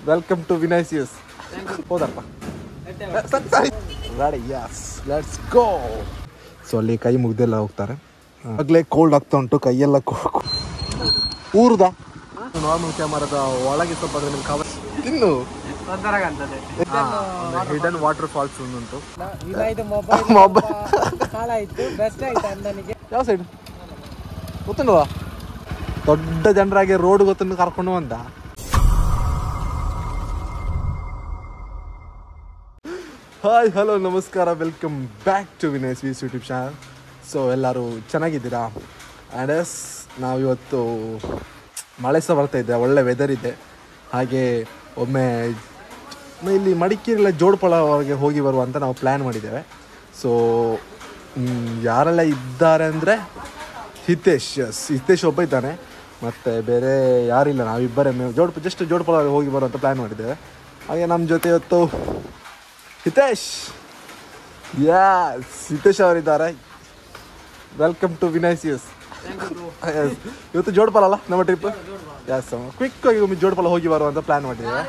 Welcome to ವಿನೈಸಿಯಸ್ ಹೋದಪ್ಪ ಸರಿ ಗಾಡಿ Yes let's go so ಅಲ್ಲಿ ಕೈ ಮುಗ್ದೆಲ್ಲ ಹೋಗ್ತಾರೆ ಆಗಲೇ ಕೋಲ್ಡ್ ಆಗ್ತಾ ಉಂಟು ಕೈಯೆಲ್ಲ ಊರ್ದ ನಾರ್ಮಲ್ ಕ್ಯಾಮರಾದ ಒಳಗೆ ಸ್ವಲ್ಪ ಅದ್ರ ನಿಮ್ಗೆ ಕವರ್ ತಿನ್ನು ಹಿಡನ್ ವಾಟರ್ ಫಾಲ್ಸ್ ಉಂಟು ಇದು ಮೊಬೈಲ್ ಮೊಬೈಲ್ ಹಾಳಾಯ್ತು ಬೆಸ್ಟ್ ಆಯ್ತು ಅಂದನಿಗೆ ಯಾವ ಸೈಡ್ ಗೊತ್ತುಂಡವಾ ದೊಡ್ಡ ಜನರಾಗಿ ರೋಡ್ ಗೊತ್ತನ್ನು ಕರ್ಕೊಂಡು ಬಂದ ಹಾಯ್ ಹಲೋ ನಮಸ್ಕಾರ ವೆಲ್ಕಮ್ ಬ್ಯಾಕ್ ಟು ವಿನಯ್ ಸ್ವೀಸ್ ಯೂಟ್ಯೂಬ್ ಚಾನಲ್ ಸೊ ಎಲ್ಲರೂ ಚೆನ್ನಾಗಿದ್ದೀರಾ ಆ್ಯಂಡ್ ಎಸ್ ನಾವಿವತ್ತು ಮಳೆ ಸಹ ಬರ್ತಾ ಇದೆ ಒಳ್ಳೆ ವೆದರ್ ಇದೆ ಹಾಗೆ ಒಮ್ಮೆ ಇಲ್ಲಿ ಮಡಿಕೇರಿಲ್ಲ ಜೋಡ್ಪಳವರೆಗೆ ಹೋಗಿ ಬರುವ ಅಂತ ನಾವು ಪ್ಲ್ಯಾನ್ ಮಾಡಿದ್ದೇವೆ ಸೊ ಯಾರೆಲ್ಲ ಇದ್ದಾರೆ ಅಂದರೆ ಹಿತೇಶ್ ಎಸ್ ಹಿತೇಶ್ ಒಬ್ಬ ಇದ್ದಾನೆ ಮತ್ತು ಬೇರೆ ಯಾರಿಲ್ಲ ನಾವಿಬ್ಬರೇ ಮೇ ಜೋಡ್ ಜಸ್ಟ್ ಜೋಡ್ಪಳ ಹೋಗಿ ಬರುವಂತ ಪ್ಲ್ಯಾನ್ ಮಾಡಿದ್ದೇವೆ ಹಾಗೆ ನಮ್ಮ ಜೊತೆ ಇವತ್ತು ಹಿತೇಶ್ ಯಾಸ್ ಹಿತೇಶ್ ಅವರಿದ್ದಾರೆ ವೆಲ್ಕಮ್ ಟು ವಿನೈಸಿಯಸ್ ಇವತ್ತು ಜೋಡ್ಪಲ ಅಲ್ಲ ನಮ್ಮ ಟ್ರಿಪ್ ಯಾಸ್ ಕ್ವಿಕ್ ಆಗಿ ಒಮ್ಮೆ ಜೋಡ್ಪಲ ಹೋಗಿ ಬರುವಂತ ಪ್ಲ್ಯಾನ್ ಮಾಡಿದ್ದೇವೆ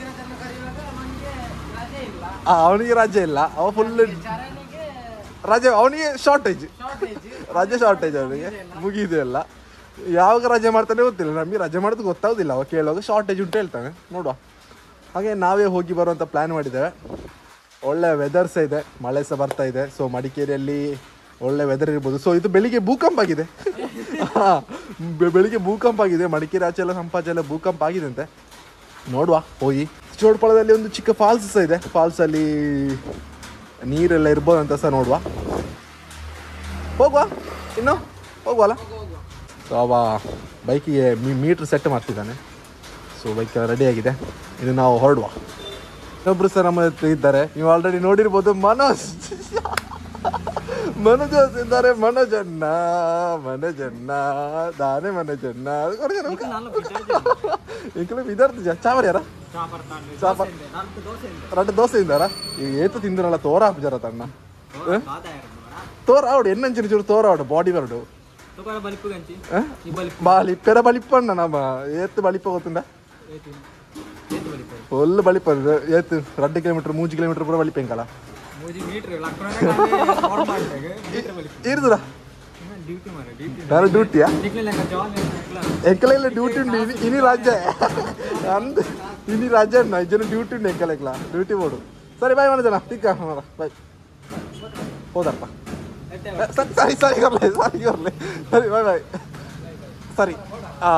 ಆ, ಅವನಿಗೆ ರಜೆ ಇಲ್ಲ ಅವ ಫುಲ್ ರಜೆ ಅವನಿಗೆ ಶಾರ್ಟೇಜ್ ರಜೆ ಶಾರ್ಟೇಜ್ ಅವನಿಗೆ ಮುಗಿದು ಎಲ್ಲ ಯಾವಾಗ ರಜೆ ಮಾಡ್ತಾನೆ ಗೊತ್ತಿಲ್ಲ ನಮಗೆ ರಜೆ ಮಾಡೋದು ಗೊತ್ತಾಗೋದಿಲ್ಲ ಅವ ಕೇಳುವಾಗ ಶಾರ್ಟೇಜ್ ಉಂಟು ಹೇಳ್ತಾನೆ ನೋಡುವ ಹಾಗೆ ನಾವೇ ಹೋಗಿ ಬರುವಂಥ ಪ್ಲ್ಯಾನ್ ಮಾಡಿದ್ದೇವೆ ಒಳ್ಳೆ ವೆದರ್ ಸಹ ಇದೆ ಮಳೆ ಸಹ ಬರ್ತಾ ಇದೆ ಸೊ ಮಡಿಕೇರಿಯಲ್ಲಿ ಒಳ್ಳೆ ವೆದರ್ ಇರ್ಬೋದು ಸೊ ಇದು ಬೆಳಿಗ್ಗೆ ಭೂಕಂಪ ಆಗಿದೆ ಹಾ, ಬೆ- ಬೆಳಿಗ್ಗೆ ಭೂಕಂಪ ಆಗಿದೆ ಮಡಿಕೇರಿ ಆಚೆ ಎಲ್ಲ ಸಂಪಾಚೆ ಎಲ್ಲ ಭೂಕಂಪ ಆಗಿದೆ ಅಂತೆ ನೋಡುವ ಹೋಗಿ ಚೋಡ್ಪಳದಲ್ಲಿ ಒಂದು ಚಿಕ್ಕ ಫಾಲ್ಸ್ ಸಹ ಇದೆ ಫಾಲ್ಸ್ ಅಲ್ಲಿ ನೀರೆಲ್ಲ ಇರ್ಬೋದು ಅಂತ ಸಹ ನೋಡುವ ಹೋಗುವ ಇನ್ನು ಹೋಗುವಲ್ಲ ಸೊ ಅವ ಬೈಕಿಗೆ ಮೀಟ್ರ್ ಸೆಟ್ ಮಾಡ್ತಿದ್ದಾನೆ ಸೊ ಬೈಕ್ ಎಲ್ಲ ರೆಡಿ ಆಗಿದೆ ಇದು ನಾವು ಹೊರಡುವ ಇನ್ನೊಬ್ರು ಸಹ ನಮ್ಮ ಹತ್ರ ಇದ್ದಾರೆ ನೀವು ಆಲ್ರೆಡಿ ನೋಡಿರ್ಬೋದು ಮನೋಜ್ ಮನೋಜ್ ಇದ್ದಾರೆ ಮನೋಜಣ್ಣ ಮನೋಜಣ್ಣ ದಾನೆ ಮನೋಜಣ್ಣ ಇಂಕಲು ವಿದ್ಯಾರ್ಥಿ ಚಾವರ್ ಯಾರ ಚಾಪರ್ రెండు దోశ తిందారా ఏత తిందిరಲ್ಲ తోర జర తన్న తోర ఆవిడ ఎన్నంచిన చూడు తోర ఆవిడ బాడీ వరడు బలిప్పెర బలిప్పన్న ನಮ್ಮ ಏತ್ ಬಲಿಪ್ಪ ಗೊತ್ತುಂಡ ಫುಲ್ ಬಲಿಪ್ಪ ಏತ್ ಎರಡು ಕಿಲೋಮೀಟರ್ ಮೂಜು ಕಿಲೋಮೀಟರ್ ಪೂರ ಬಲಿಪ್ಪ ಎಂಕಲ್ಲ ಇರ್ದುರ ನಾನು ಡ್ಯೂಟಿಯಾ ಎಂಕಲೆಲ್ಲ ಡ್ಯೂಟಿ ಉಂಟು ಇನಿ- ಇನಿ ರಾಜ್ಯ ಅಂದ್ ಇನಿ ರಾಜ್ಯ ಉಂಟು ಐದು ಜನ ಡ್ಯೂಟಿ ಉಂಟು ಎಂಕಲೆಗ್ಲ ಡ್ಯೂಟಿ ಬೋಡು ಸರಿ ಬಾಯ್ ಮಾಡೋಣ ತಿಕ್ಕ ಮರ ಬಾಯ್ ಹೋದಪ್ಪ ಸರಿ ಸರಿ ಸರಿ ಬರ್ಲೆ ಸರಿ ಬರ್ಲೆ ಸರಿ ಬಾಯ್ ಬಾಯ್ ಸರಿ ಆ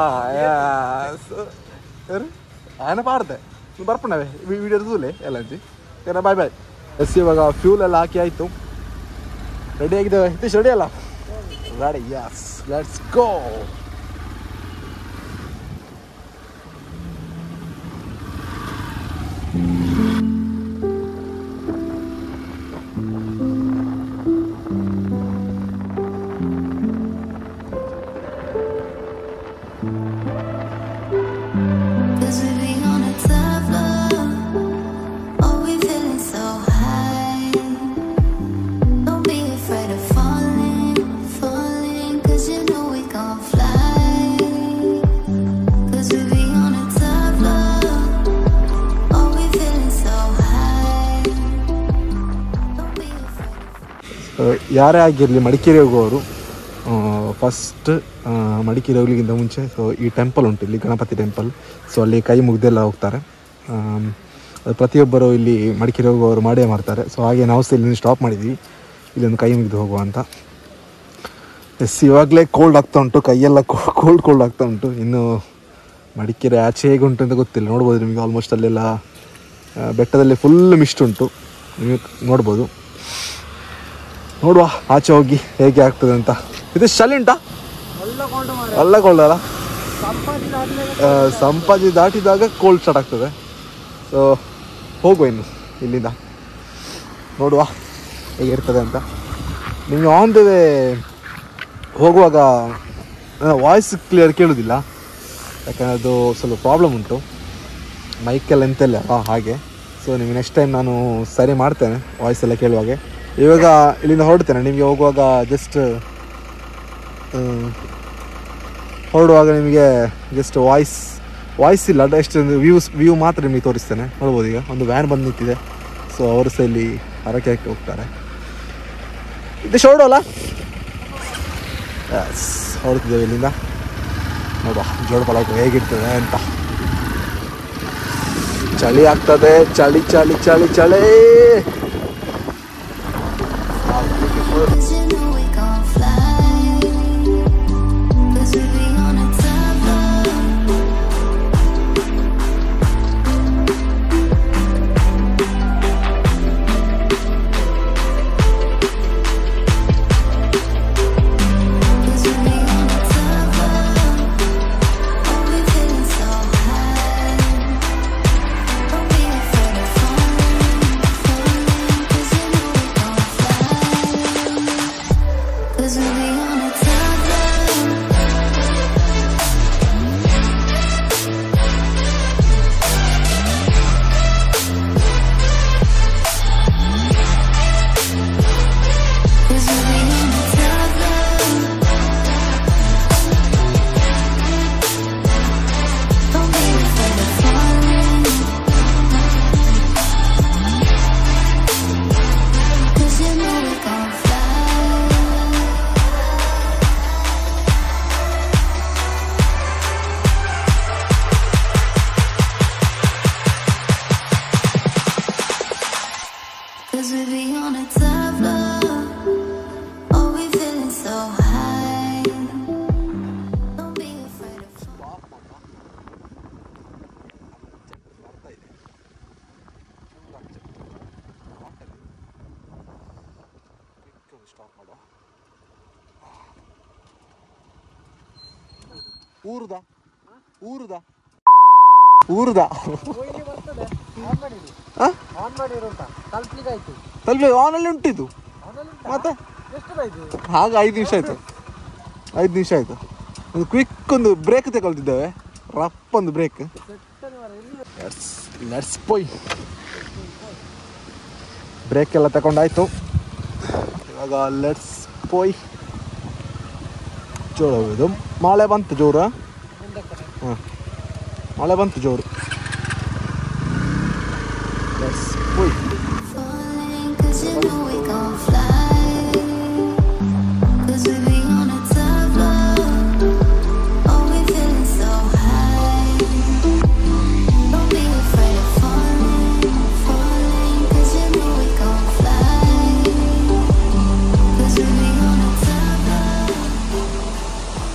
ಯಾರು ಆಯನ ಪಾಡ್ದೆ ಬರ್ಪಣ್ಣವೆ ವಿಡಿಯೋ ತೂಲೆ ಎಲ್ಲ ಅಂಜಿ ಏನ ಬಾಯ್ ಬಾಯ್ ಎಸ್ ಇವಾಗ ಫ್ಯೂಲ್ ಎಲ್ಲ ಹಾಕಿ ಆಯಿತು ರೆಡಿ ಆಗಿದ್ದೇವೆ ಹಿತೇಶ್ ರೆಡಿ ಅಲ್ಲ ready yes let's go Cause we be on a tough love. Oh, we feeling so high. Don't be afraid of falling, falling. Cause you know we gon' fly. Cause we be on a tough love. Oh, we feeling so high. Don't be afraid. ಯಾರೇ ಆಗಿರಲಿ ಮಡಿಕೇರಿ ಹೋಗುವವರು first Madikeri ಹೋಗ್ಲಿಕ್ಕಿಂತ ಮುಂಚೆ so ಈ temple ಉಂಟು ಇಲ್ಲಿ Ganapati temple so ಅಲ್ಲಿ ಕೈ ಮುಗ್ದೆಲ್ಲ ಹೋಗ್ತಾರೆ ಆಮ್, ಅದು ಪ್ರತಿಯೊಬ್ಬರು ಇಲ್ಲಿ ಮಡಿಕೇರಿ ಹೋಗುವವರು ಮಾಡೇ ಮಾಡ್ತಾರೆ ಸೊ ಹಾಗೆ ನಾವು ಸಹ ಇಲ್ಲಿ ಸ್ಟಾಪ್ ಮಾಡಿದ್ವಿ ಇಲ್ಲೊಂದು ಕೈ ಮುಗಿದು ಹೋಗುವ ಅಂತ ಎಸ್ ಇವಾಗಲೇ ಕೋಲ್ಡ್ ಆಗ್ತಾ ಉಂಟು ಕೈಯೆಲ್ಲ ಕೋಲ್ಡ್ ಕೋಲ್ಡ್ ಆಗ್ತಾ ಉಂಟು ಇನ್ನು ಮಡಿಕೇರಿ ಆಚೆ ಹೇಗೆ ಉಂಟು ಅಂತ ಗೊತ್ತಿಲ್ಲ ನೋಡ್ಬೋದು ನಿಮಗೆ ಆಲ್ಮೋಸ್ಟ್ ಅಲ್ಲೆಲ್ಲ ಆ, ಬೆಟ್ಟದಲ್ಲಿ ಫುಲ್ ಮಿಸ್ಟ್ ಉಂಟು ನೀವು ನೋಡ್ಬೋದು ನೋಡುವ ಆಚೆ ಹೋಗಿ ಹೇಗೆ ಆಗ್ತದೆ ಅಂತ ಇದು ಚಳಿ ಉಂಟಾ ಅಲ್ಲ ಕೋಲ್ಡ್ ಅಲ್ಲ ಆ, ಸಂಪಾಜಿ ದಾಟಿದಾಗ ಕೋಲ್ಡ್ ಸ್ಟಾರ್ಟ್ ಆಗ್ತದೆ ಸೊ ಹೋಗುವ ಇನ್ನು ಇಲ್ಲಿಂದ ನೋಡುವ ಹೇಗಿರ್ತದೆ ಅಂತ ನಿಮಗೆ ಆನ್ ದ ವೇ ಹೋಗುವಾಗ ವಾಯ್ಸ್ ಕ್ಲಿಯರ್ ಕೇಳೋದಿಲ್ಲ ಯಾಕಂದರೆ ಅದು ಸ್ವಲ್ಪ ಪ್ರಾಬ್ಲಮ್ ಉಂಟು ಮೈಕೆಲ್ಲ ಎಂತೆಲ್ಲ ಅಲ್ವಾ ಹಾಗೆ ಸೊ ನಿಮಗೆ ನೆಕ್ಸ್ಟ್ ಟೈಮ್ ನಾನು ಸರಿ ಮಾಡ್ತೇನೆ ವಾಯ್ಸ್ ಎಲ್ಲ ಕೇಳುವಾಗೆ ಇವಾಗ ಇಲ್ಲಿಂದ ಹೊರಡ್ತೇನೆ ನಿಮಗೆ ಹೋಗುವಾಗ ಜಸ್ಟ್ ಹೊರಡುವಾಗ ನಿಮಗೆ ಜಸ್ಟ್ ವಾಯ್ಸ್ ವಾಯ್ಸ್ ಇಲ್ಲ ಎಷ್ಟೊಂದು ವ್ಯೂಸ್ ವ್ಯೂ ಮಾತ್ರ ನಿಮಗೆ ತೋರಿಸ್ತೇನೆ ನೋಡ್ಬೋದು ಈಗ ಒಂದು ವ್ಯಾನ್ ಬಂದು ನಿಂತಿದೆ ಸೊ ಅವರು ಸಹ ಇಲ್ಲಿ ಹರಕೆ ಹಾಕಿ ಹೋಗ್ತಾರೆ ಇದು ಶೋಡು ಅಲ್ಲ ಎಸ್ ಹೊರಡ್ತಿದ್ದೇವೆ ಇಲ್ಲಿಂದ ನೋಡುವ ಜೋಡುಪಾಲ ಹೇಗಿರ್ತದೆ ಅಂತ ಚಳಿ ಆಗ್ತದೆ ಚಳಿ ಚಳಿ ಚಳಿ ಚಳಿ Cause you know we gon' fly. Cause we be on a top floor. Cause we be on a top floor. Oh, we feeling so high. Don't be afraid of falling, falling. Cause you know we gon' fly. Cause we be on a top floor. Cause we be on a top floor. Don't be afraid of falling. Cause you know we gon' fly. Cause we be on a top floor. Oh, we feeling so high. Don't be afraid of falling. ಊರುದ ಊರುದ ಊರುದ ಇಲ್ಲಿ ಬರ್ತದೆ on ಮಾಡಿರಿ ಆ? On ಮಾಡಿರು ಅಂತ ತಲುಪ್ಲಿಕ್ಕೆ ಆಯ್ತು ತಲುಪಿ ಆನಲ್ಲಿ ಉಂಟಿದು ಅವನಲ್ಲಿ ಮತ್ತೆ ಎಷ್ಟು ಬಾಯ್ತು ಹಾಗೆ ಐದು ನಿಮಿಷ ಆಯ್ತು ಐದು ನಿಮಿಷ ಆಯ್ತು ಒಂದು ಕ್ವಿಕ್ ಒಂದು ಬ್ರೇಕ್ ತಗೊಳ್ತಿದ್ದೇವೆ ರಪ್ ಒಂದು ಬ್ರೇಕ್ ಲೆಟ್ಸ್ ಲೆಟ್ಸ್ ಪೊಯ್ ಬ್ರೇಕ್ ಎಲ್ಲ ತಗೊಂಡಾಯ್ತು ಇವಾಗ ಲೆಟ್ಸ್ ಪೊಯ್ ಜೋರು ಹೋಗೋದು ಮಳೆ ಬಂತು ಜೋರು ಹಾಂ ಮಳೆ ಬಂತು ಜೋರು ಲೆಟ್ಸ್ ಪೊಯ್ Falling, cause you know we gon' fly. Cause we be on a top floor. Oh, we feeling so high. Don't be afraid of falling, falling. Cause you know we gon' fly. Cause we be on a top floor.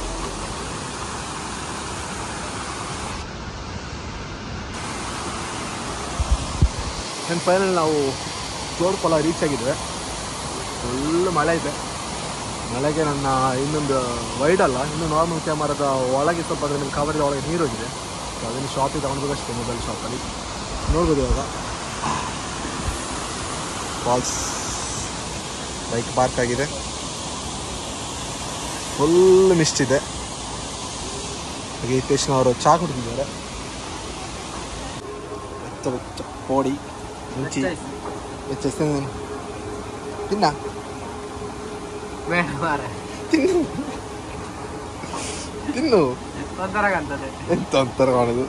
ನನ್ನ final ನಾವು ಜೋಡ್ಕೊಳ reach ಆಗಿದ್ವಿ full ಮಳೆ ಇದೆ ಮಳೆಗೆ ನನ್ನ ಇನ್ನೊಂದು wide ಅಲ್ಲ ಇನ್ನು ನಾರ್ಮಲ್ ಕ್ಯಾಮರಾದ ಒಳಗೆ ಸ್ವಲ್ಪ ಅದರ ಮೇಲೆ ಕವರಿದ ಒಳಗೆ ನೀರು ಹೋಗಿದೆ ಸೊ ಅದನ್ನು ಶಾಪಿಗೆ ತಗೊಂಡ್ಬೇಕಷ್ಟೇ ಮೊಬೈಲ್ ಶಾಪಲ್ಲಿ ನೋಡ್ಬೋದು ಇವಾಗ ಫಾಲ್ಸ್ ಬೈಕ್ ಪಾರ್ಕ್ ಆಗಿದೆ ಫುಲ್ ಮಿಸ್ಟ್ ಇದೆ ಹಾಗೆ ಹಿತೇಶ್ನ ಅವರು ಚಹಾ ಕುಡಿದಿದ್ದಾರೆ ಬೆಚ್ಚ ಬೆಚ್ಚ ಪೋಡಿ ಮುಂಚಿ ಹೆಚ್ಚು ತಿನ್ನ ಬೇಡ ಮಾರ ತಿನ್ನು ತಿನ್ನು ತೊಂದರೆ ಆಗ್ತದೆ ಎಂತ ಅಂತರ ಮಾಡೋದು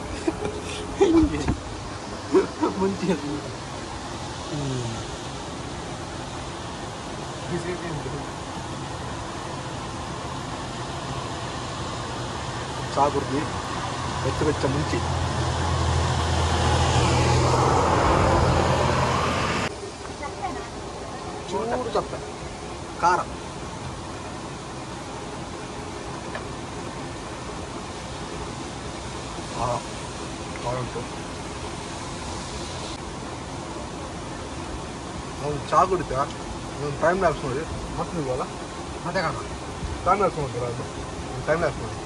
ಮುಂಚೆ ಚಹಾ ಕುಡ್ದು ಬೆಚ್ಚ ಬೆಚ್ಚ ಮುಂಚಿ ಚೂರು ಚಪ್ಪೆ ಖಾರ ಆ, ಖಾರ ಉಂಟು ನಾವು ಚಹಾ ಕುಡಿತೀವ ಒಂದು ಟೈಮ್ ಲ್ಯಾಪ್ಸ್ ನೋಡಿ ಮತ್ತೆ ನೀವಲ್ಲ ಮತ್ತೆ ಕಾಣ ಟೈಮ್ ಲ್ಯಾಪ್ಸ್ ಮಾಡ್ತೀರಾ ಅದು ಟೈಮ್ ಲ್ಯಾಪ್ಸ್ ಮಾಡಿ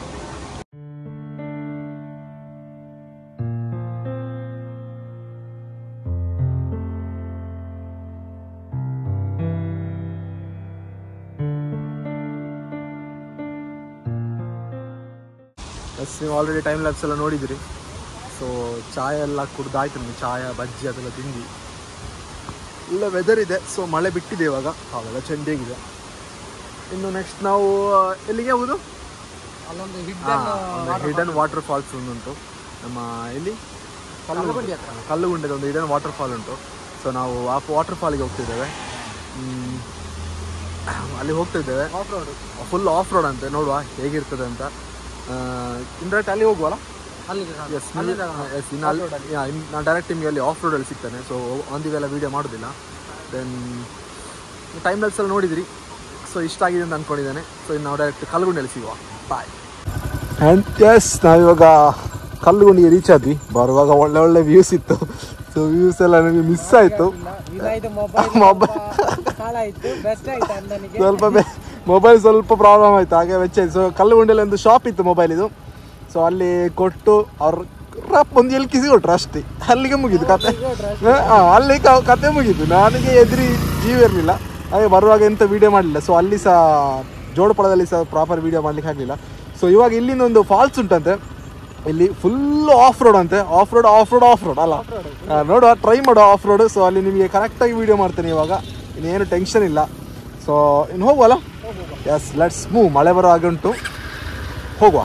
ಎಸ್ ನೀವು ಆಲ್ರೆಡಿ ಟೈಮ್ ಲ್ಯಾಪ್ಸ್ ಎಲ್ಲ ನೋಡಿದಿರಿ ಸೊ ಚಾಯ ಎಲ್ಲ ಕುಡ್ದಾಯ್ತು ನಿಮಗೆ ಚಾಯ ಬಜ್ಜಿ ಅದೆಲ್ಲ ತಿಂದು ಇಲ್ಲ ವೆದರ್ ಇದೆ ಸೊ ಮಳೆ ಬಿಟ್ಟಿದೆ ಇವಾಗ ಅವೆಲ್ಲ ಚೆಂಡಿಗಿದೆ ಇನ್ನು ನೆಕ್ಸ್ಟ್ ನಾವು ಎಲ್ಲಿಗೆ ಹೋಗುದು ಅಲ್ಲೊಂದು ಹಿಡ್ಡನ್ ಹಿಡನ್ ವಾಟರ್ ಫಾಲ್ಸ್ ಒಂದುಂಟು ನಮ್ಮ ಎಲ್ಲಿ ಕಲ್ಲುಗುಂಡಿ ಹತ್ರ. ಕಲ್ಲುಗುಂಡದ ಒಂದು ಇದನ್ನು ವಾಟರ್ ಫಾಲ್ ಉಂಟು ಸೊ ನಾವು ಆ ವಾಟರ್ ಫಾಲಿಗೆ ಹೋಗ್ತಿದ್ದೇವೆ ಹ್ಮ್. ಅಲ್ಲಿ ಹೋಗ್ತಿದ್ದೇವೆ off road full off road ಅಂತೆ ನೋಡುವ ಹೇಗಿರ್ತದೆ ಅಂತ ಇಂಡೈರೆಕ್ಟ್ ಅಲ್ಲಿ ಹೋಗುವಲ್ಲ ಅಲ್ಲಿಗೆ ಸಾಕು. ಎಸ್ ಅಲ್ಲಿಂದ ಎಸ್ ಇನ್ನು ಅಲ್ಲಿ ಯಾ, ಇನ್ನು ನಾನು ಡೈರೆಕ್ಟ್ ನಿಮಗೆ ಅಲ್ಲಿ ಆಫ್ ರೋಡಲ್ಲಿ ಸಿಗ್ತಾನೆ ಸೊ ಆನ್ ದಿ ವೇಲೆ ವೀಡಿಯೋ ಮಾಡೋದಿಲ್ಲ ದೆನ್ ಟೈಮ್ ಲೆಕ್ಸ್ ಎಲ್ಲ ನೋಡಿದಿರಿ ಸೊ ಇಷ್ಟ ಆಗಿದೆ ಅಂತ ಅಂದ್ಕೊಂಡಿದ್ದೇನೆ ಸೊ ಇನ್ನು ನಾವು ಡೈರೆಕ್ಟ್ ಕಲ್ಲುಗುಂಡಿಯಲ್ಲಿ ಸಿಗುವ ಬಾಯ್ ಆ್ಯಂಡ್ ಎಸ್ ನಾವಿವಾಗ ಕಲ್ಲುಗುಂಡಿಗೆ ರೀಚ್ ಆದ್ವಿ ಬರುವಾಗ ಒಳ್ಳೆ ಒಳ್ಳೆ ವ್ಯೂಸ್ ಇತ್ತು ಸೊ ವ್ಯೂಸ್ ಎಲ್ಲ ನನಗೆ ಮಿಸ್ ಆಯಿತು ಈಗ ಇದು ಮೊಬೈಲ್ ಮೊಬೈಲ್ ಹಾಳಾಯ್ತು ಬೆಸ್ಟ್ ಆಯ್ತು ಅಣ್ಣನಿಗೆ ಸ್ವಲ್ಪ ಮೊಬೈಲ್ ಸ್ವಲ್ಪ ಪ್ರಾಬ್ಲಮ್ ಆಯ್ತು ಹಾಗೆ ವೆಚ್ಚ ಆಯ್ತು ಸೊ ಕಲ್ಲುಗುಂಡಿಯಲ್ಲಿ ಒಂದು ಶಾಪ್ ಇತ್ತು ಮೊಬೈಲ್ ಇದು ಸೊ ಅಲ್ಲಿ ಕೊಟ್ಟು ಅವ್ರು ರಪ್ ಒಂದು ಎಲ್ ಕಿಸಿ ಕೊಟ್ರು ಅಷ್ಟೇ ಅಲ್ಲಿಗೆ ಮುಗೀತು ಕತೆ ಹಾಂ ಅಲ್ಲಿ ಕ- ಕತೆ ಮುಗೀತು ನನಗೆ ಎದುರಿ ಜೀವ ಇರಲಿಲ್ಲ ಹಾಗೆ ಬರುವಾಗ ಎಂತ ವೀಡಿಯೋ ಮಾಡಲಿಲ್ಲ ಸೊ ಅಲ್ಲಿ ಸಹ ಜೋಡಪಳದಲ್ಲಿ ಸಹ ಪ್ರಾಪರ್ ವೀಡಿಯೋ ಮಾಡ್ಲಿಕ್ಕೆ ಆಗಲಿಲ್ಲ ಸೊ ಇವಾಗ ಇಲ್ಲಿಂದ ಒಂದು ಫಾಲ್ಸ್ ಉಂಟಂತೆ ಇಲ್ಲಿ ಫುಲ್ ಆಫ್ ರೋಡ್ ಅಂತೆ off road off road off road ಅಲ್ಲ ಆ, ನೋಡುವ ಟ್ರೈ ಮಾಡುವ ಆಫ್ ರೋಡ್ ಸೊ ಅಲ್ಲಿ ನಿಮಗೆ ಕರೆಕ್ಟಾಗಿ ವೀಡಿಯೋ ಮಾಡ್ತೇನೆ ಇವಾಗ ಇನ್ನೇನು ಟೆನ್ಷನ್ ಇಲ್ಲ ಸೊ ಇನ್ನು ಹೋಗುವಲ್ಲ ಎಸ್ ಲೆಟ್ಸ್ ಮೂವ್ ಮಳೆ ಬರೋ ಹಾಗೆ ಉಂಟು ಹೋಗುವ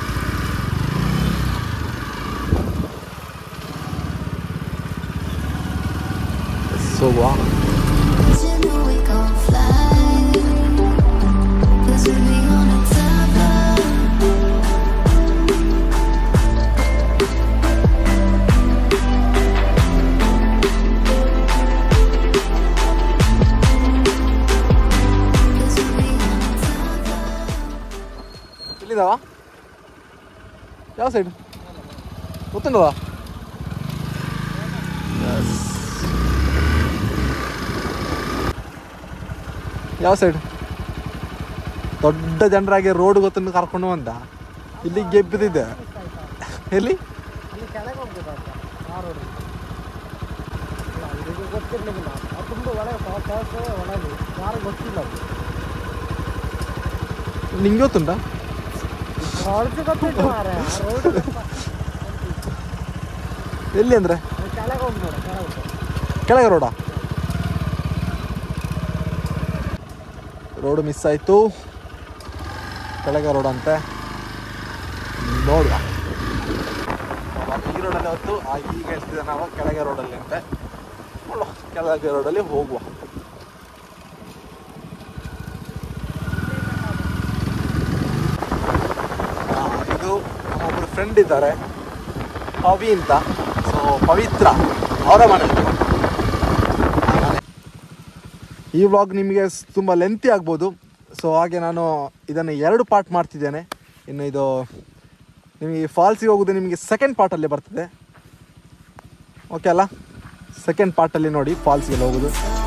Yes, ಹೋಗುವ Cause you know we gon' fly. Cause we be on a top love. Cause we be on a top love. ಎಲ್ಲಿದ್ದಾವ ಯಾವ ಸೈಡ್ ಗೊತ್ತುಂಟವ ಯಾವ ಸೈಡ್ ದೊಡ್ಡ ಜನರಾಗಿ ರೋಡ್ ಗೊತ್ತನ್ನು ಕರ್ಕೊಂಡು ಬಂದ ಇಲ್ಲಿ ಗೆಬ್ಬಿದ್ದೆ ಎಲ್ಲಿ ಅಲ್ಲಿ ಕೆಳಗೆ ಹೋಗ್ಬೇಕಂತ ಆ ರೋಡ್ ಇದು ಗೊತ್ತಿರ್ಲಿಲ್ಲ ಅದು ತುಂಬ ಒಳಗೆ ಫಾಲ್ಸ್ ಒಳಗೆ ಯಾರು ಗೊತ್ತಿಲ್ಲ ಅದು ನಿಂಗೆ ಗೊತ್ತುಂಟಾ ಫಾಲ್ಸ್ ಗೊತ್ತಿತ್ತು ಮಾರೆ ಆ ರೋಡ್ ಎಲ್ಲಿ ಅಂದರೆ ಕೆಳಗೆ ಹೋಗಿ ನೋಡ ಕೆಳಗೆ ಹೋಗ್ಬೇಕು. ಕೆಳಗೆ ರೋಡಾ ರೋಡ್ ಮಿಸ್ ಆಯಿತು ಕೆಳಗೆ ರೋಡ್ ಅಂತೆ ನೋಡುವ ಅವಾಗ ಈ ರೋಡಲ್ಲಿ ಹೊತ್ತು ಆ ಈಗ ಹೇಳ್ತಿದ್ದೆ ನಾವು ಕೆಳಗೆ ರೋಡಲ್ಲಿ ಅಂತೆ ನೋಡುವ ಕೆಳಗೆ ರೋಡಲ್ಲಿ ಹೋಗುವ ಆ, ಇದು ನಮ್ಮೊಬ್ಬರು ಫ್ರೆಂಡ್ ಇದ್ದಾರೆ ಪವಿ ಅಂತ ಸೊ ಪವಿತ್ರ ಅವರ ಮನೆ ಈ ವ್ಲಾಗ್ ನಿಮಗೆ ಸ್- ತುಂಬ ಲೆಂತಿ ಆಗ್ಬೋದು ಸೊ ಹಾಗೆ ನಾನು ಇದನ್ನು ಎರಡು ಪಾರ್ಟ್ ಮಾಡ್ತಿದ್ದೇನೆ ಇನ್ನು ಇದು ನಿಮಗೆ ಫಾಲ್ಸಿಗೆ ಹೋಗೋದು ನಿಮಗೆ ಸೆಕೆಂಡ್ ಪಾರ್ಟಲ್ಲಿ ಬರ್ತದೆ ಓಕೆ ಅಲ್ಲ ಸೆಕೆಂಡ್ ಪಾರ್ಟಲ್ಲಿ ನೋಡಿ ಫಾಲ್ಸ್ಗೆಲ್ಲ ಹೋಗೋದು